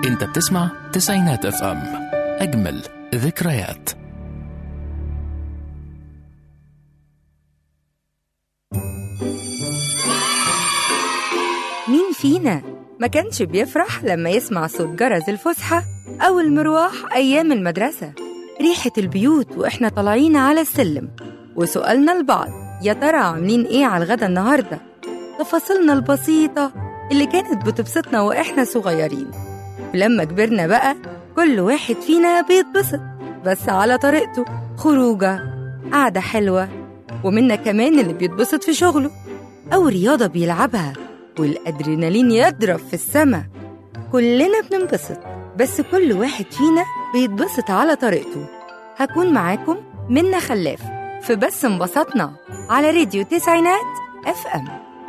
انت بتسمع تسعينات اف ام اجمل ذكريات مين فينا ما كانش بيفرح لما يسمع صوت جرس الفسحة أو المروح أيام المدرسة ريحة البيوت وإحنا طالعين على السلم وسؤالنا لبعض يا ترى عاملين إيه على الغدا النهاردة تفاصيلنا البسيطة اللي كانت بتبسطنا وإحنا صغيرين ولما كبرنا بقى كل واحد فينا بيتبسط بس على طريقته خروجة قعدة حلوة ومنا كمان اللي بيتبسط في شغله أو رياضة بيلعبها والأدرينالين يضرب في السما كلنا بننبسط بس كل واحد فينا بيتبسط على طريقته هكون معاكم منا خلاف في بس انبسطنا على راديو تسعينات اف ام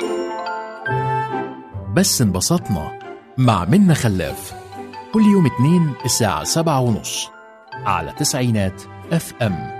بس انبسطنا مع منا خلاف كل يوم اتنين الساعة سبعة ونص على تسعينات اف ام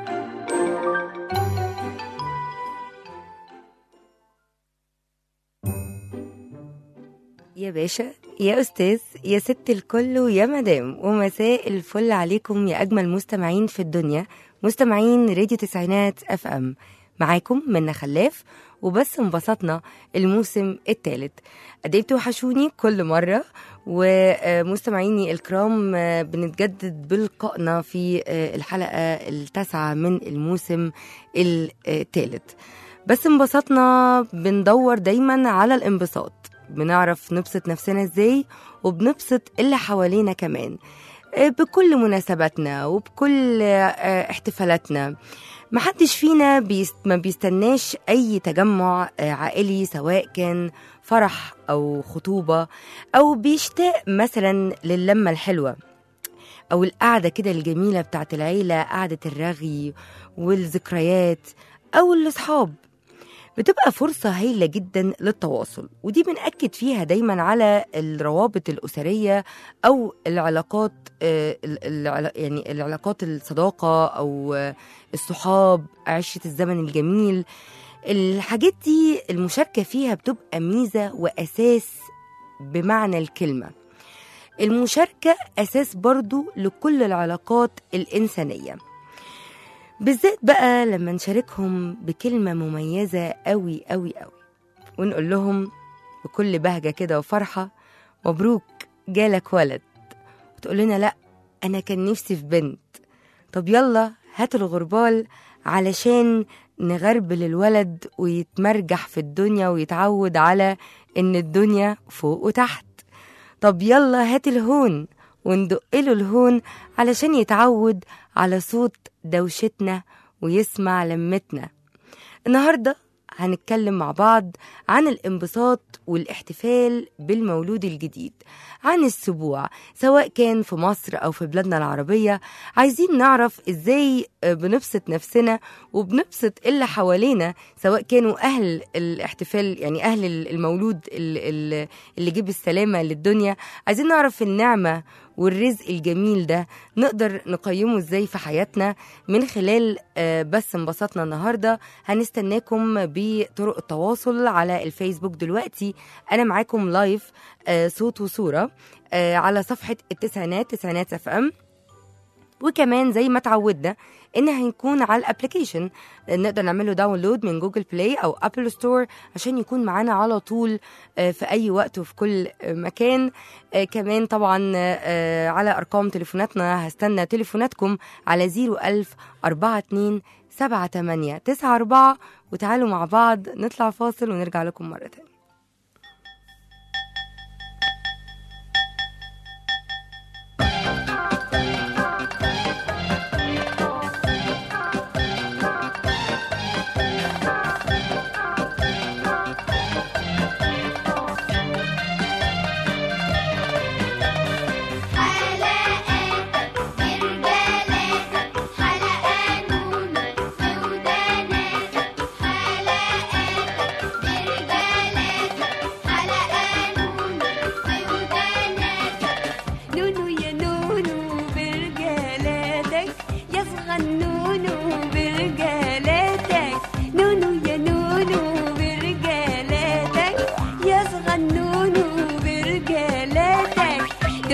يا باشا يا أستاذ يا ست الكل ويا مدام ومساء الفل عليكم يا أجمل مستمعين في الدنيا مستمعين راديو تسعينات اف ام معاكم منا خلاف وبس انبسطنا الموسم الثالث قد ايه بتوحشوني كل مرة ومستمعيني الكرام بنتجدد بلقائنا في الحلقة التاسعة من الموسم الثالث بس انبسطنا بندور دايما على الانبساط بنعرف نبسط نفسنا ازاي وبنبسط اللي حوالينا كمان بكل مناسباتنا وبكل احتفالاتنا محدش فينا بيست ما بيستناش أي تجمع عائلي سواء كان فرح أو خطوبة أو بيشتاق مثلا للمة الحلوة أو القعدة كده الجميلة بتاعت العيلة قعدة الرغي والذكريات أو الأصحاب بتبقى فرصة هايلة جدا للتواصل ودي بنأكد فيها دايما على الروابط الأسرية أو العلاقات يعني العلاقات الصداقة أو الصحاب عشرة الزمن الجميل الحاجات دي المشاركة فيها بتبقى ميزة وأساس بمعنى الكلمة المشاركة أساس برضو لكل العلاقات الإنسانية بالذات بقى لما نشاركهم بكلمة مميزة قوي قوي قوي ونقول لهم بكل بهجة كده وفرحة مبروك جالك ولد وتقول لنا لأ أنا كان نفسي في بنت طب يلا هاتوا الغربال علشان نغربل الولد ويتمرجح في الدنيا ويتعود على إن الدنيا فوق وتحت طب يلا هات الهون وندق له الهون علشان يتعود على صوت دوشتنا ويسمع لمتنا النهارده هنتكلم مع بعض عن الانبساط والاحتفال بالمولود الجديد عن السبوع سواء كان في مصر أو في بلادنا العربية عايزين نعرف إزاي بنبسط نفسنا وبنبسط اللي حوالينا سواء كانوا أهل الاحتفال يعني أهل المولود اللي, اللي جيب السلامة للدنيا عايزين نعرف النعمة والرزق الجميل ده نقدر نقيمه ازاي في حياتنا من خلال بس انبسطنا النهارده هنستناكم بطرق التواصل على الفيسبوك دلوقتي انا معاكم لايف صوت وصوره على صفحه التسعينات تسعينات اف ام وكمان زي ما تعودنا ان هنكون على الابلكيشن نقدر نعمله داونلود من جوجل بلاي او ابل ستور عشان يكون معانا على طول في اي وقت وفي كل مكان كمان طبعا على ارقام تليفوناتنا هستنى تليفوناتكم على 01000 42 78 94 وتعالوا مع بعض نطلع فاصل ونرجع لكم مره تانية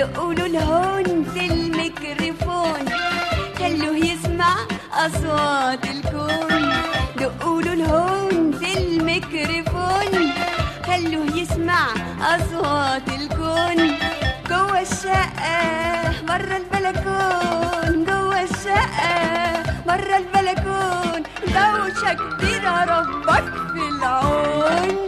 دقوا له الهون في الميكروفون خلوه يسمع أصوات الكون دقوا له الهون في الميكروفون خلوه يسمع أصوات الكون جوه الشقة برا البلكون جوه الشقة برا البلكون دوشة كتير ربك في العون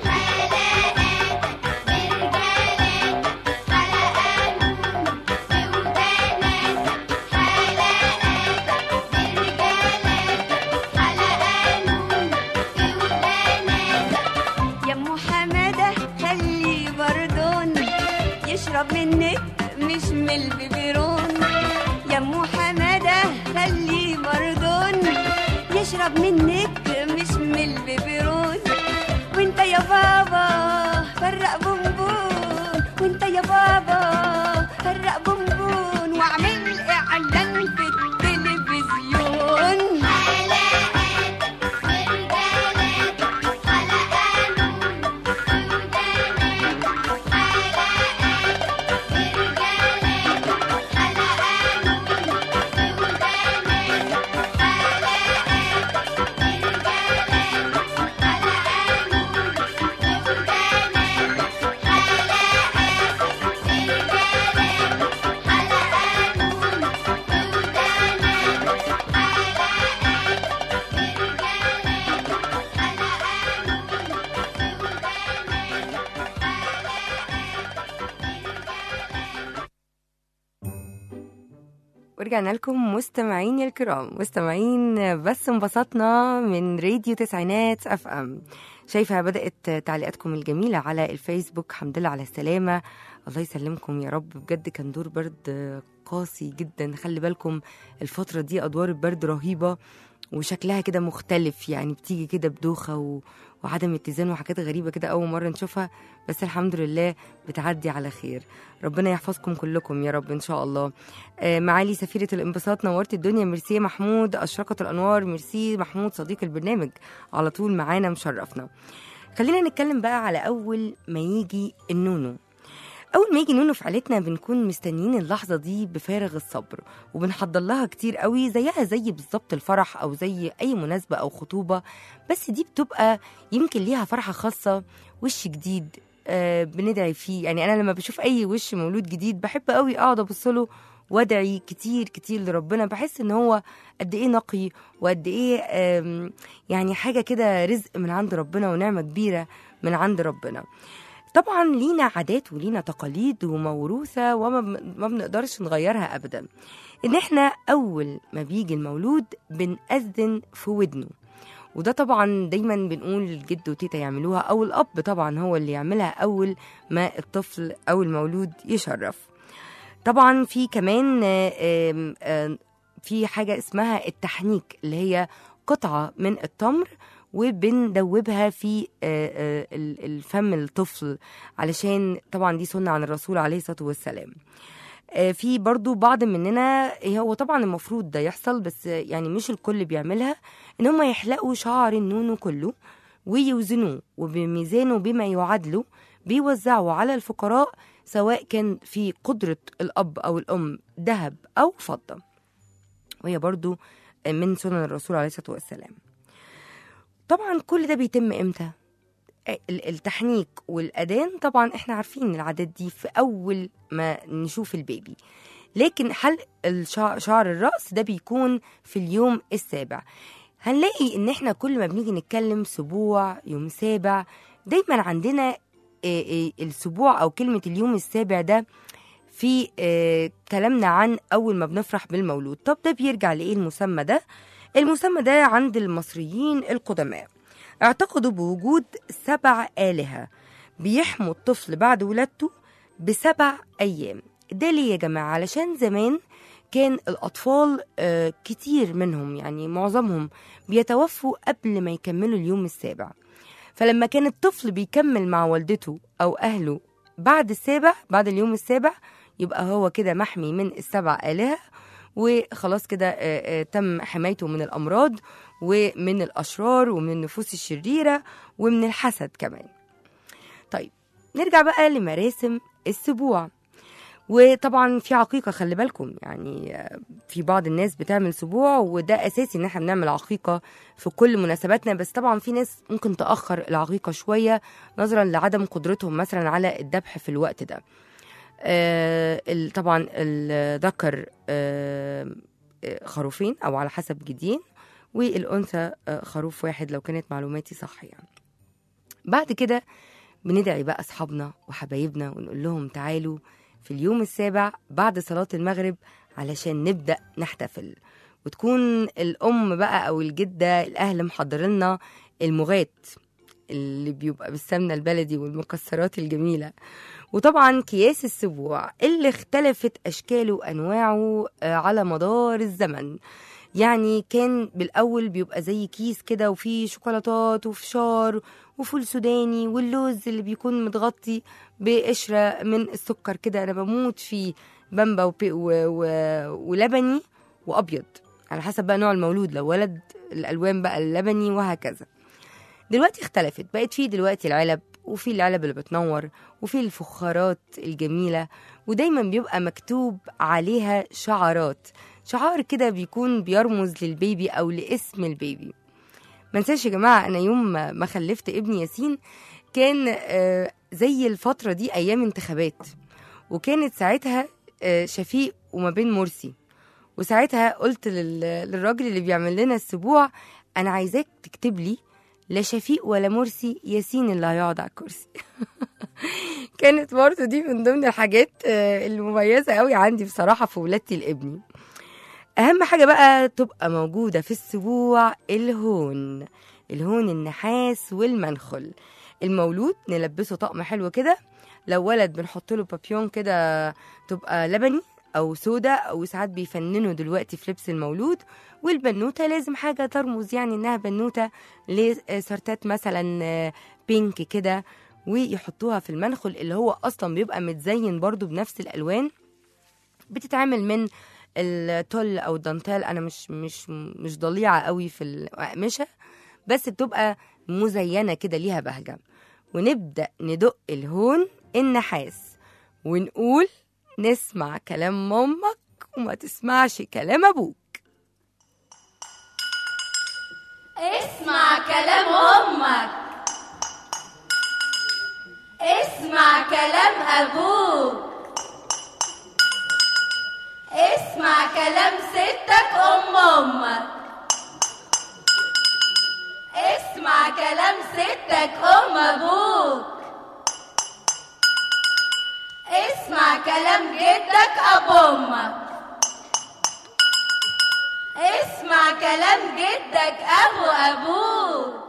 يا ام حماده خلي بردون يشرب منك مش من البيبرون يا ام حماده خلي بردون يشرب منك مش من البيبرون وانت يا بابا فرق بونبون وانت يا بابا فرق بونبون واعمل اعلان في التلفزيون ورجعنا لكم مستمعين الكرام مستمعين بس انبسطنا من راديو تسعينات اف ام شايفة بدأت تعليقاتكم الجميلة على الفيسبوك الحمد لله على السلامة الله يسلمكم يا رب بجد كان دور برد قاسي جدا خلي بالكم الفترة دي أدوار البرد رهيبة وشكلها كده مختلف يعني بتيجي كده بدوخة و... وعدم اتزان وحاجات غريبة كده أول مرة نشوفها بس الحمد لله بتعدي على خير ربنا يحفظكم كلكم يا رب إن شاء الله آه، معالي سفيرة الانبساط نورت الدنيا ميرسي يا محمود أشرقت الأنوار ميرسي محمود صديق البرنامج على طول معانا مشرفنا خلينا نتكلم بقى على أول ما يجي النونو أول ما يجي نونو في عيلتنا بنكون مستنيين اللحظة دي بفارغ الصبر وبنحضر لها كتير قوي زيها زي بالظبط الفرح أو زي أي مناسبة أو خطوبة بس دي بتبقى يمكن ليها فرحة خاصة وش جديد آه بندعي فيه يعني أنا لما بشوف أي وش مولود جديد بحب قوي أقعد أبص له وادعي كتير كتير لربنا بحس ان هو قد ايه نقي وقد ايه آم، يعني حاجه كده رزق من عند ربنا ونعمه كبيره من عند ربنا طبعا لينا عادات ولينا تقاليد وموروثه وما بن- ما بنقدرش نغيرها ابدا ان احنا اول ما بيجي المولود بنأذن في ودنه وده طبعا دايما بنقول الجد وتيتا يعملوها او الاب طبعا هو اللي يعملها اول ما الطفل او المولود يشرف طبعا في كمان آه، آم، آم، في حاجه اسمها التحنيك اللي هي قطعه من التمر وبندوبها في آه، آه، ال- الفم الطفل علشان طبعا دي سنه عن الرسول عليه الصلاه والسلام آه، في برضو بعض مننا هو طبعا المفروض ده يحصل بس يعني مش الكل بيعملها ان هم يحلقوا شعر النونو كله ويوزنوه وبميزانه بما يعادله بيوزعوا على الفقراء سواء كان في قدرة الأب أو الأم ذهب أو فضة وهي برضو من سنن الرسول عليه الصلاة والسلام طبعا كل ده بيتم إمتى؟ ال- التحنيك والأذان طبعا احنا عارفين العادات دي في أول ما نشوف البيبي لكن حلق الشع- شعر الرأس ده بيكون في اليوم السابع هنلاقي ان احنا كل ما بنيجي نتكلم سبوع يوم سابع دايما عندنا آه، آه، السبوع او كلمة اليوم السابع ده في آه، كلامنا عن اول ما بنفرح بالمولود طب ده بيرجع لايه المسمى ده المسمى ده عند المصريين القدماء اعتقدوا بوجود سبع آلهة بيحموا الطفل بعد ولادته بسبع أيام ده ليه يا جماعة علشان زمان كان الأطفال آه، كتير منهم يعني معظمهم بيتوفوا قبل ما يكملوا اليوم السابع فلما كان الطفل بيكمل مع والدته أو أهله بعد السابع بعد اليوم السابع يبقى هو كده محمي من السبع آلهة وخلاص كده آه، آه، تم حمايته من الأمراض ومن الأشرار ومن النفوس الشريرة ومن الحسد كمان طيب نرجع بقى لمراسم السبوع وطبعا في عقيقه خلي بالكم يعني آه، في بعض الناس بتعمل سبوع وده اساسي ان احنا بنعمل عقيقه في كل مناسباتنا بس طبعا في ناس ممكن تاخر العقيقه شويه نظرا لعدم قدرتهم مثلا على الذبح في الوقت ده آه، ال- طبعا الذكر آه، آه، خروفين او على حسب جدين والانثى آه، خروف واحد لو كانت معلوماتي صح يعني بعد كده بندعي بقى اصحابنا وحبايبنا ونقول لهم تعالوا في اليوم السابع بعد صلاة المغرب علشان نبدأ نحتفل وتكون الأم بقى أو الجدة الأهل محضرلنا المغات اللي بيبقى بالسمنة البلدي والمكسرات الجميلة وطبعا كياس السبوع اللي اختلفت أشكاله وأنواعه آه، على مدار الزمن يعني كان بالأول بيبقى زي كيس كده وفيه شوكولاتات وفشار وفول سوداني واللوز اللي بيكون متغطي بقشرة من السكر كده أنا بموت فيه بامبا وبي و... و... ولبني وأبيض على حسب بقى نوع المولود لو ولد الألوان بقى اللبني وهكذا دلوقتي اختلفت بقت في دلوقتي العلب وفي العلب اللي بتنور وفي الفخارات الجميلة ودايما بيبقى مكتوب عليها شعارات شعار كده بيكون بيرمز للبيبي أو لاسم البيبي منساش يا جماعة أنا يوم ما ما خلفت ابني ياسين كان آه، زي الفترة دي أيام انتخابات وكانت ساعتها آه، شفيق وما بين مرسي وساعتها قلت لل- للراجل اللي بيعمل لنا السبوع أنا عايزاك تكتب لي لا شفيق ولا مرسي ياسين اللي هيقعد على الكرسي كانت برضه دي من ضمن الحاجات آه، المميزة قوي عندي بصراحة في ولادتي لابني أهم حاجة بقى تبقى موجودة في السبوع الهون الهون النحاس والمنخل المولود نلبسه طقم حلو كده لو ولد بنحط له بابيون كده تبقى لبني او سودا او ساعات بيفننوا دلوقتي في لبس المولود والبنوته لازم حاجه ترمز يعني انها بنوته لسرتات مثلا آه، بينك كده ويحطوها في المنخل اللي هو اصلا بيبقى متزين برضو بنفس الالوان بتتعمل من التول او الدانتال انا مش مش مش ضليعه قوي في الاقمشه بس بتبقى مزينه كده ليها بهجه ونبدا ندق الهون النحاس ونقول نسمع كلام مامك وما تسمعش كلام ابوك اسمع كلام امك اسمع كلام ابوك اسمع كلام ستك ام امك اسمع كلام ستك ام ابوك اسمع كلام جدك ابو امك اسمع كلام جدك ابو ابوك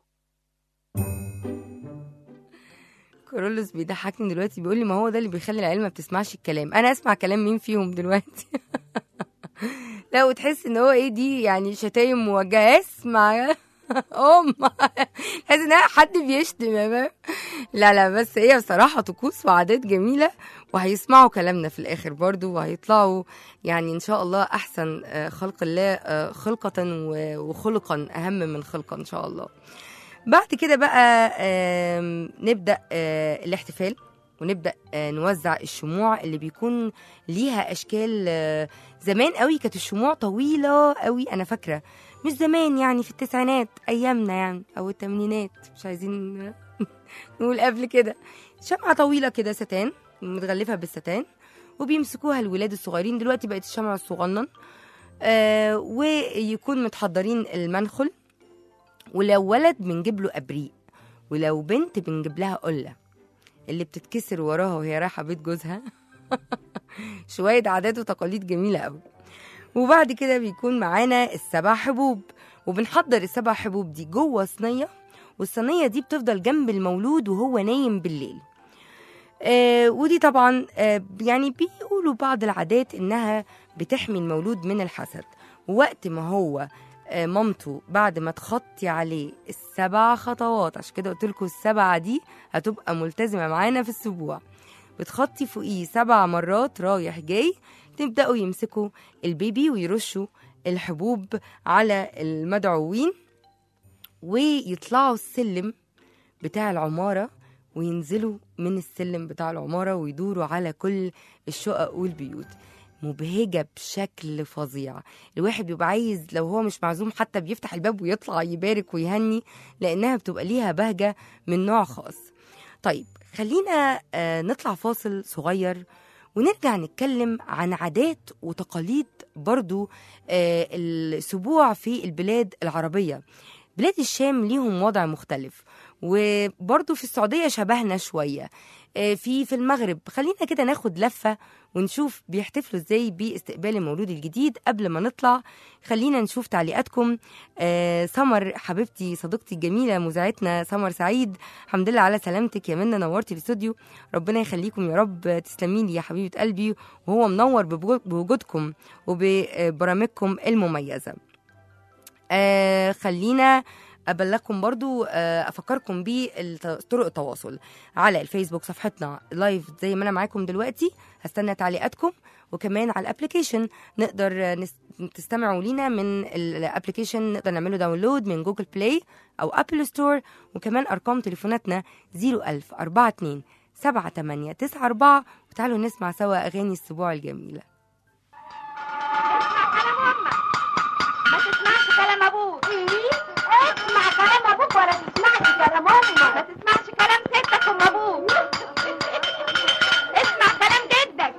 كورولوس بيضحكني دلوقتي بيقول لي ما هو ده اللي بيخلي العيال ما بتسمعش الكلام انا اسمع كلام مين فيهم دلوقتي لا وتحس ان هو ايه دي يعني شتايم موجهه اسمع ام تحس ان حد بيشتم يا فاهم لا لا بس هي بصراحه طقوس وعادات جميله وهيسمعوا كلامنا في الاخر برضو وهيطلعوا يعني ان شاء الله احسن آه، خلق الله آه، خلقه و- وخلقا اهم من خلقه ان شاء الله بعد كده بقى آم، نبدا آه، الاحتفال ونبدا آه، نوزع الشموع اللي بيكون ليها اشكال آه، زمان قوي كانت الشموع طويله قوي انا فاكره مش زمان يعني في التسعينات ايامنا يعني او الثمانينات مش عايزين نقول قبل كده شمعة طويلة كده ستان متغلفة بالستان وبيمسكوها الولاد الصغيرين دلوقتي بقت الشمعة الصغنن آه ويكون متحضرين المنخل ولو ولد بنجيب له ابريق ولو بنت بنجيب لها قله اللي بتتكسر وراها وهي رايحه بيت جوزها شويه عادات وتقاليد جميله قوي وبعد كده بيكون معانا السبع حبوب وبنحضر السبع حبوب دي جوه صينيه والصينيه دي بتفضل جنب المولود وهو نايم بالليل آه ودي طبعا آه يعني بيقولوا بعض العادات انها بتحمي المولود من الحسد ووقت ما هو آه، مامته بعد ما تخطي عليه السبع خطوات عشان كده قلت لكم السبعه دي هتبقى ملتزمه معانا في السبوع بتخطي فوقيه سبع مرات رايح جاي تبداوا يمسكوا البيبي ويرشوا الحبوب على المدعوين ويطلعوا السلم بتاع العماره وينزلوا من السلم بتاع العمارة ويدوروا على كل الشقق والبيوت مبهجة بشكل فظيع الواحد بيبقى عايز لو هو مش معزوم حتى بيفتح الباب ويطلع يبارك ويهني لأنها بتبقى ليها بهجة من نوع خاص طيب خلينا آه، نطلع فاصل صغير ونرجع نتكلم عن عادات وتقاليد برضو آه، السبوع في البلاد العربية بلاد الشام ليهم وضع مختلف وبرضو في السعودية شبهنا شوية آه، في في المغرب خلينا كده ناخد لفة ونشوف بيحتفلوا ازاي باستقبال المولود الجديد قبل ما نطلع خلينا نشوف تعليقاتكم آه سمر حبيبتي صديقتي الجميلة مذيعتنا سمر سعيد الحمد لله على سلامتك يا منى نورتي الاستوديو ربنا يخليكم يا رب تسلمي لي يا حبيبة قلبي وهو منور ببو- بوجودكم وببرامجكم المميزة آه خلينا ابلغكم برضو آه، افكركم بطرق التواصل على الفيسبوك صفحتنا لايف زي ما انا معاكم دلوقتي هستنى تعليقاتكم وكمان على الابلكيشن نقدر آه، نس... تستمعوا لينا من الابلكيشن نقدر نعمله داونلود من جوجل بلاي او ابل ستور وكمان ارقام تليفوناتنا 01000 42 7894 وتعالوا نسمع سوا اغاني الاسبوع الجميله ما تسمعش كلام ابوك اسمع كلام ابوك ولا تسمعش كلام امك ما تسمعش كلام ستك ام ابوك اسمع كلام جدك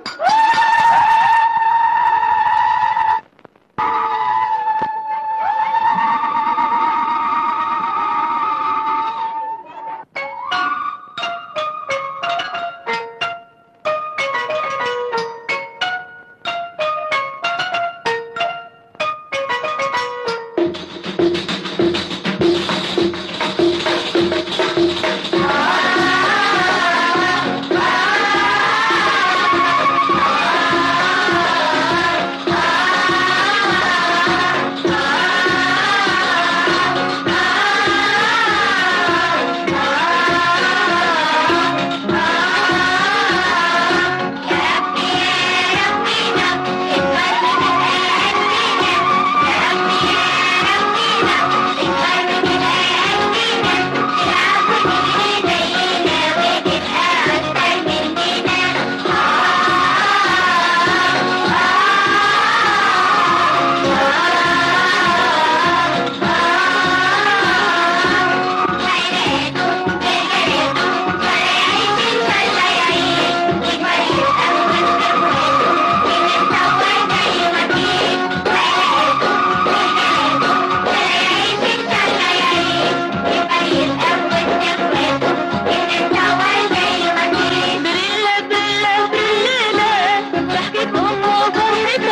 بريلة بريلة بريلة ضحكة أمه وفرحة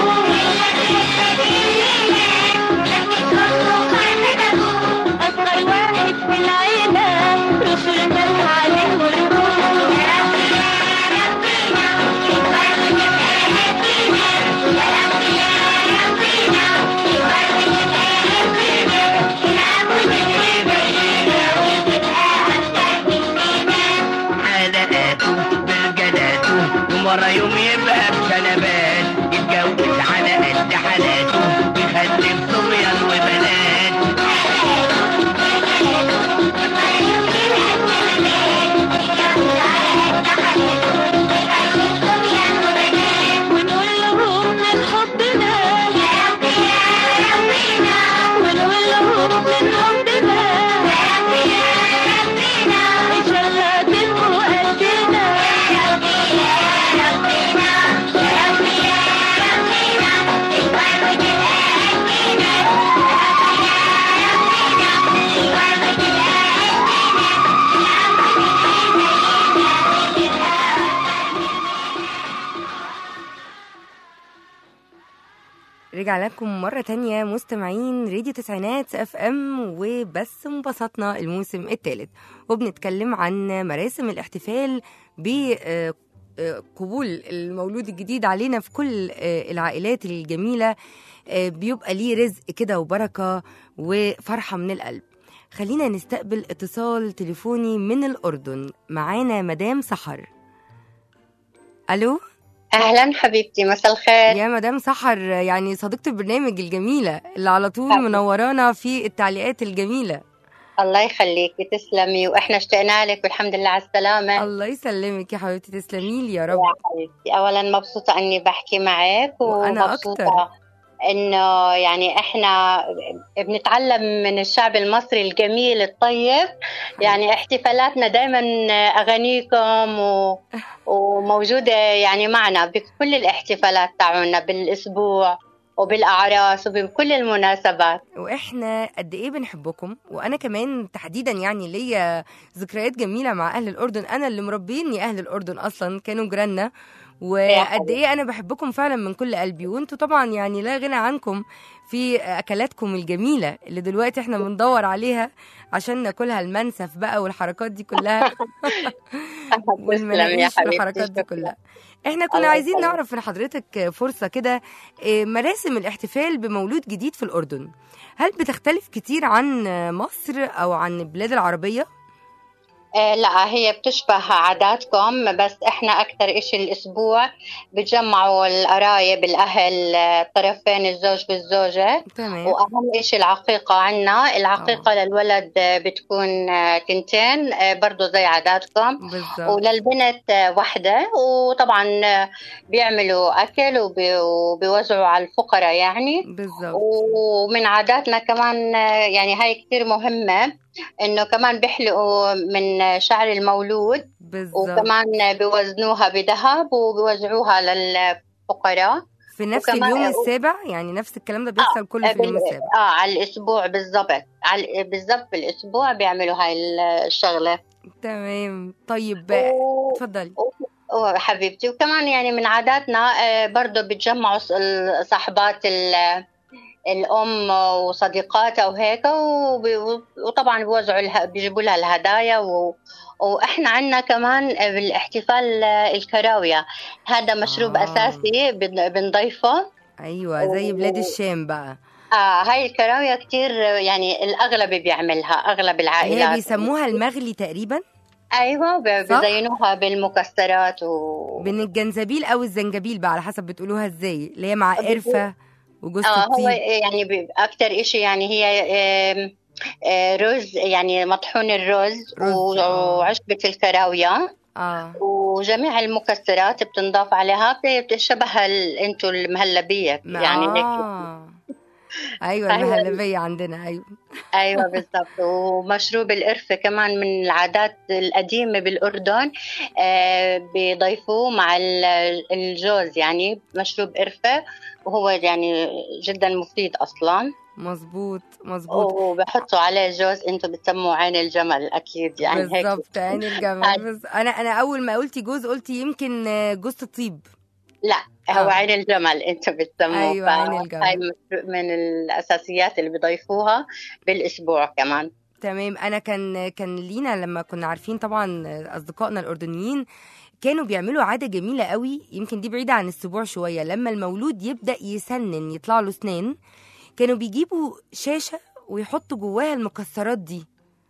أبوه أصغر واحد في العيلة رسل الناس عليه والروح حلقاته برجلاته يوم ورا يوم يبقى بشنبات يتجوز على قد حالاته ويخلف صبيان وبنات ونقول لهم من حبنا ونقول لهم من حبنا إن شاء الله تبقوا قدنا رجع لكم مرة تانية مستمعين راديو تسعينات اف ام وبس انبسطنا الموسم الثالث وبنتكلم عن مراسم الاحتفال ب آه، آه، قبول المولود الجديد علينا في كل آه، العائلات الجميلة آه، بيبقى ليه رزق كده وبركة وفرحة من القلب خلينا نستقبل اتصال تليفوني من الأردن معانا مدام سحر ألو اهلا حبيبتي مساء الخير يا مدام سحر يعني صديقة البرنامج الجميلة اللي على طول منورانا في التعليقات الجميلة الله يخليكي تسلمي واحنا اشتقنا لك والحمد لله على السلامه الله يسلمك يا حبيبتي تسلمي لي يا رب يا حبيبتي اولا مبسوطه اني بحكي معك وأنا ومبسوطه أكتر. انه يعني احنا بنتعلم من الشعب المصري الجميل الطيب يعني احتفالاتنا دائما اغانيكم و... وموجوده يعني معنا بكل الاحتفالات تاعونا بالاسبوع وبالاعراس وبكل المناسبات واحنا قد ايه بنحبكم وانا كمان تحديدا يعني ليا ذكريات جميله مع اهل الاردن انا اللي مربيني اهل الاردن اصلا كانوا جيراننا وقد ايه انا بحبكم فعلا من كل قلبي وانتوا طبعا يعني لا غنى عنكم في اكلاتكم الجميله اللي دلوقتي احنا بندور عليها عشان ناكلها المنسف بقى والحركات دي كلها تسلم يا والمناقيش حبيبتي والحركات دي شكراً. كلها احنا كنا الله عايزين يخليك. نعرف من حضرتك فرصة كده إيه، مراسم الاحتفال بمولود جديد في الأردن هل بتختلف كتير عن مصر أو عن البلاد العربية؟ آه، لا هي بتشبه عاداتكم بس احنا اكثر اشي الاسبوع بتجمعوا القرايب الاهل آه، طرفين الزوج والزوجة تمام واهم اشي العقيقة عنا العقيقة للولد آه، بتكون آه، تنتين آه، برضو زي عاداتكم بالظبط وللبنت آه، وحدة وطبعا آه، بيعملوا اكل وبي- وبيوزعوا على الفقراء يعني بالظبط ومن عاداتنا كمان آه، يعني هاي كتير مهمة انه كمان بيحلقوا من شعر المولود بالظبط وكمان بيوزنوها بذهب وبيوزعوها للفقراء في نفس وكمان- اليوم السابع يعني نفس الكلام ده بيحصل كله في اليوم بال- السابع اه على الاسبوع بالضبط على بالضبط بالاسبوع بيعملوا هاي الشغله تمام طيب و- اتفضلي و- حبيبتي وكمان يعني من عاداتنا آه، برضه بتجمعوا ص- ال- صاحبات ال- الام وصديقاتها وهيك وبي- وطبعا بيوزعوا لها بيجيبوا لها الهدايا و واحنا عندنا كمان بالاحتفال الكراويه هذا مشروب آه. آه. اساسي بن- بنضيفه أيوة زي بلاد الشام بقى آه هاي الكراويه كتير يعني الاغلب بيعملها اغلب اللي العائلات هي بيسموها المغلي تقريبا ايوه ب- صح؟ بيزينوها بالمكسرات و من الجنزبيل أو الزنجبيل بقى على حسب بتقولوها ازاي اللي هي مع قرفة وجوز اه هو الطيب يعني ب- اكتر اشي يعني هي آم، آه، رز يعني مطحون الرز رز، و- آه. وعشبة الكراوية اه وجميع المكسرات بتنضاف عليها بتشبه ال- انتو المهلبية يعني هيك آه. ايوه أيوة. المهلبيه عندنا ايوه ايوه بالضبط ومشروب القرفة كمان من العادات القديمة بالاردن آه، بيضيفوه مع ال- الجوز يعني مشروب قرفة وهو يعني جدا مفيد اصلا مظبوط مظبوط وبحطوا عليه جوز انتم بتسموه عين الجمل اكيد يعني هيك بالظبط عين الجمل بس انا انا اول ما قلتي جوز قلت يمكن آه، جوز الطيب لا هو آه. عين الجمل انتم بتسموه أيوة، عين الجمل. هاي من الاساسيات اللي بضيفوها بالاسبوع كمان تمام انا كان كان لينا لما كنا عارفين طبعا اصدقائنا الاردنيين كانوا بيعملوا عاده جميله قوي يمكن دي بعيده عن السبوع شويه لما المولود يبدا يسنن يطلع له اسنان كانوا بيجيبوا شاشه ويحطوا جواها المكسرات دي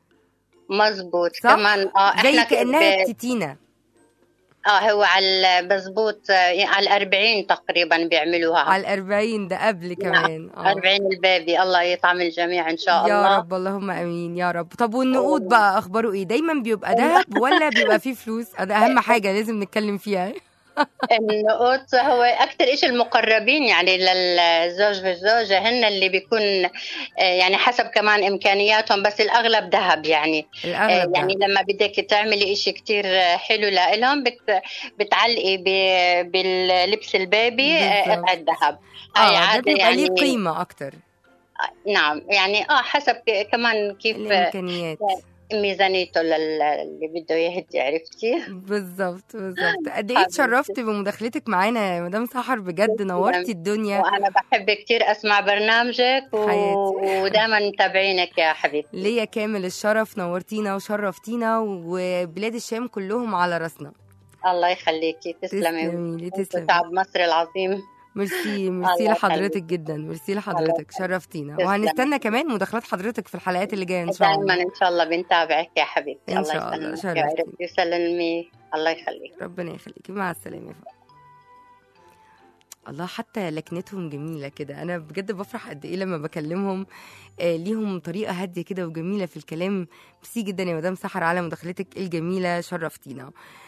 مزبوط صح؟ كمان اه زي احنا كانها ب... تتينه اه هو على مزبوط آه، على الأربعين تقريبا بيعملوها على الأربعين ده قبل كمان آه. أربعين البيبي الله يطعم الجميع إن شاء يا الله رب اللهم امين يا رب طب والنقود بقى اخباره ايه دايما بيبقى دهب ولا بيبقى فيه فلوس ده اهم حاجه لازم نتكلم فيها النقود هو أكثر إشي المقربين يعني للزوج والزوجة هن اللي بيكون آه، يعني حسب كمان إمكانياتهم بس الأغلب ذهب يعني آه، الاغلب يعني ده. لما بدك تعملي إشي كتير آه، حلو لإلهم بت بتعلقي ب- باللبس البيبي آه، بالظبط. قطعة ذهب هاي اه ده عادة بيبقى ليه يعني قيمه اكتر نعم يعني اه حسب ك- كمان كيف الامكانيات ميزانيته لل- اللي بده يهدي عرفتي بالظبط بالظبط قد ايه حبيبتي. اتشرفت بمداخلتك معانا يا مدام سحر بجد نورتي الدنيا وانا بحب كتير اسمع برنامجك و... حياتي. ودائما متابعينك يا حبيبتي ليا كامل الشرف نورتينا وشرفتينا وبلاد الشام كلهم على راسنا الله يخليكي تسلمي تسلمي لي أنتوا تسلمي شعب مصر العظيم ميرسي ميرسي الله لحضرتك يخليك. جدا ميرسي لحضرتك شرفتينا تسلم. وهنستنى كمان مداخلات حضرتك في الحلقات اللي جايه ان شاء دائما الله ان شاء الله بنتابعك يا حبيبتي إن الله شاء الله. يسلمك يا شرفتي. رب يسلمي الله يخليك ربنا يخليكي مع السلامه يا فندم الله حتى لكنتهم جميله كده انا بجد بفرح قد ايه لما بكلمهم آه ليهم طريقه هاديه كده وجميله في الكلام ميرسي جدا يا مدام سحر على مداخلتك الجميله شرفتينا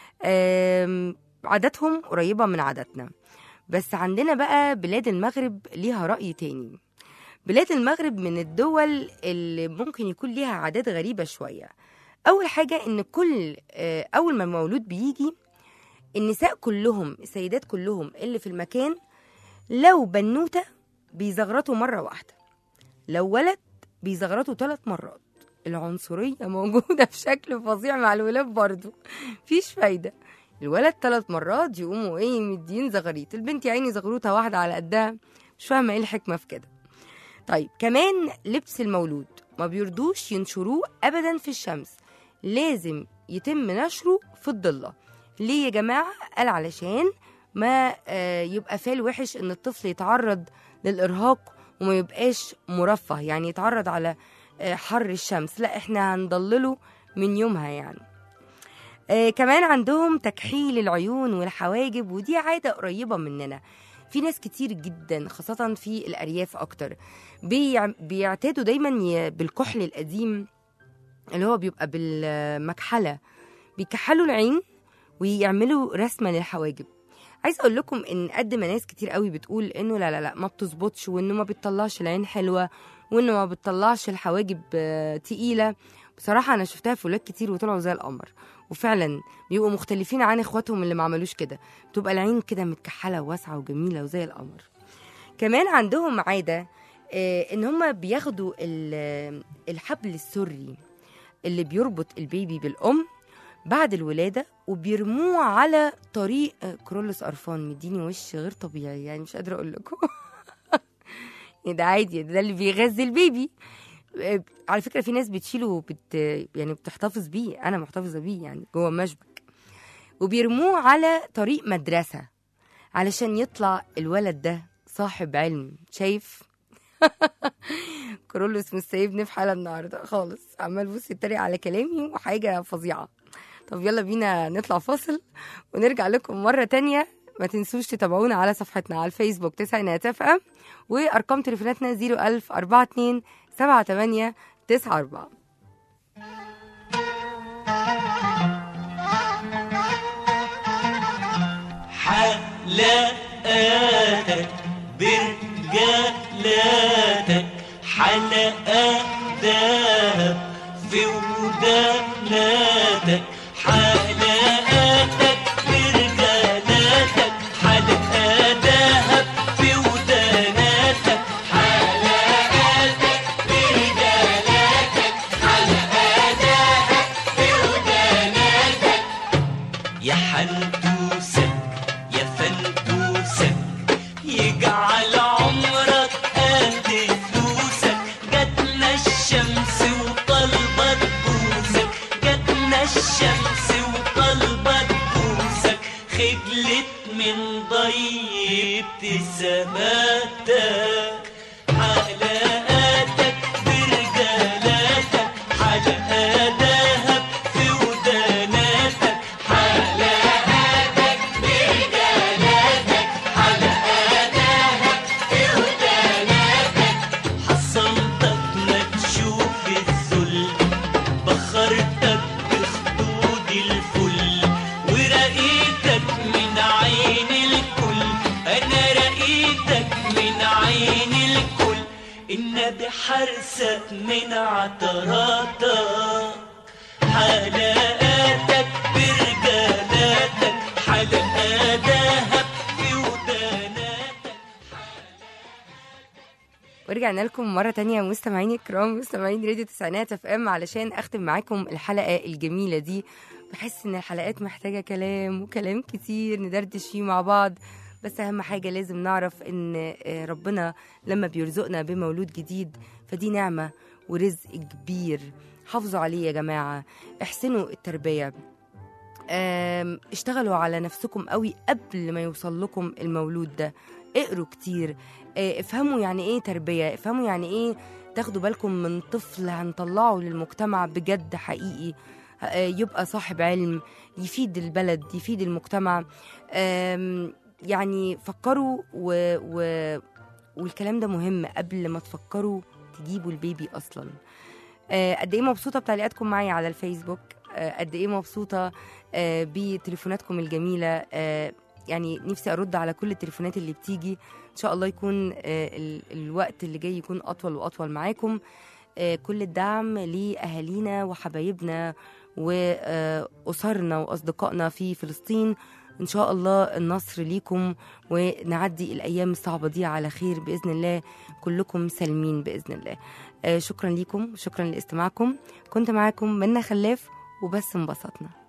آم، عاداتهم قريبه من عاداتنا بس عندنا بقى بلاد المغرب ليها راي تاني بلاد المغرب من الدول اللي ممكن يكون ليها عادات غريبه شويه اول حاجه ان كل آه، اول ما المولود بيجي النساء كلهم السيدات كلهم اللي في المكان لو بنوته بيزغرطوا مره واحده لو ولد بيزغرطوا ثلاث مرات العنصريه موجوده بشكل فظيع مع الولاد برضو مفيش فايده الولد ثلاث مرات يقوموا ايه مدين زغاريت البنت يا عيني زغروطه واحده على قدها مش فاهمه ايه الحكمه في كده طيب كمان لبس المولود ما بيرضوش ينشروه ابدا في الشمس لازم يتم نشره في الضله ليه يا جماعه قال علشان ما آه، يبقى فال وحش ان الطفل يتعرض للارهاق وما يبقاش مرفه يعني يتعرض على آه، حر الشمس لا احنا هنضلله من يومها يعني آه كمان عندهم تكحيل العيون والحواجب ودي عادة قريبة مننا في ناس كتير جدا خاصة في الأرياف أكتر بيع- بيعتادوا دايما ي- بالكحل القديم اللي هو بيبقى بالمكحلة بيكحلوا العين ويعملوا رسمة للحواجب عايز اقول لكم ان قد ما ناس كتير قوي بتقول انه لا لا لا ما بتظبطش وانه ما بتطلعش العين حلوه وانه ما بتطلعش الحواجب آه، تقيله بصراحه انا شفتها في ولاد كتير وطلعوا زي القمر وفعلا بيبقوا مختلفين عن اخواتهم اللي ما عملوش كده بتبقى العين كده متكحله وواسعه وجميله وزي القمر كمان عندهم عاده آه، ان هم بياخدوا ال- الحبل السري اللي بيربط البيبي بالام بعد الولاده وبيرموه على طريق آه، كرولوس قرفان مديني وش غير طبيعي يعني مش قادره اقول لكم يعني ده عادي ده اللي بيغذي البيبي آه، على فكره في ناس بتشيله وبت يعني بتحتفظ بيه انا محتفظه بيه يعني جوه مشبك وبيرموه على طريق مدرسه علشان يطلع الولد ده صاحب علم شايف كرولوس مش سايبني في حاله النهارده خالص عمال بص يتريق على كلامي وحاجه فظيعه طب يلا بينا نطلع فاصل ونرجع لكم مرة تانية ما تنسوش تتابعونا على صفحتنا على الفيسبوك تسعينات اف ام وارقام تليفوناتنا 01000 42 78 94 حلقاتك برجالاتك حلقات دهب في وداناتك حلقاتك برجالاتك حلقات دهب في وداناتك حلقاتك برجالاتك حلقات دهب في وداناتك يا حنتوسك يا فنتوسك يجعل عمرك قد فلوسك جاتنا الشمس وطلبت بوسك جاتنا الشمس وطلبت بوسك خجلت من ضي ابتساماتك حلقاتك برجالاتك حلقات دهب في وداناتك حلقاتك برجالاتك حلقات دهب في وداناتك حصنتك ما تشوف الذل بخرتك بخدود الفل ورقيتك من عين الكل انا رقيتك من عين الكل النبي حرسك من عطراتك حلقاتك برجالاتك حلقات دهب في وداناتك ورجعنا لكم مرة تانية مستمعيني الكرام مستمعين راديو تسعينات اف ام علشان اختم معاكم الحلقة الجميلة دي بحس ان الحلقات محتاجة كلام وكلام كتير ندردش فيه مع بعض بس اهم حاجة لازم نعرف ان آه، ربنا لما بيرزقنا بمولود جديد فدي نعمة ورزق كبير حافظوا عليه يا جماعة احسنوا التربية آم، اشتغلوا على نفسكم قوي قبل ما يوصل لكم المولود ده اقروا كتير آه، افهموا يعني ايه تربية افهموا يعني ايه تاخدوا بالكم من طفل هنطلعه للمجتمع بجد حقيقي آه، يبقى صاحب علم يفيد البلد يفيد المجتمع آم، يعني فكروا و... و... والكلام ده مهم قبل ما تفكروا تجيبوا البيبي اصلا آه، قد ايه مبسوطه بتعليقاتكم معايا على الفيسبوك آه، قد ايه مبسوطه آه، بتليفوناتكم الجميله آه، يعني نفسي ارد على كل التليفونات اللي بتيجي ان شاء الله يكون آه، ال- الوقت اللي جاي يكون اطول واطول معاكم آه، كل الدعم لاهالينا وحبايبنا واسرنا واصدقائنا في فلسطين ان شاء الله النصر ليكم ونعدي الايام الصعبه دي على خير باذن الله كلكم سالمين باذن الله آه، شكرا ليكم شكرا لاستماعكم كنت معاكم منى خلاف وبس انبسطنا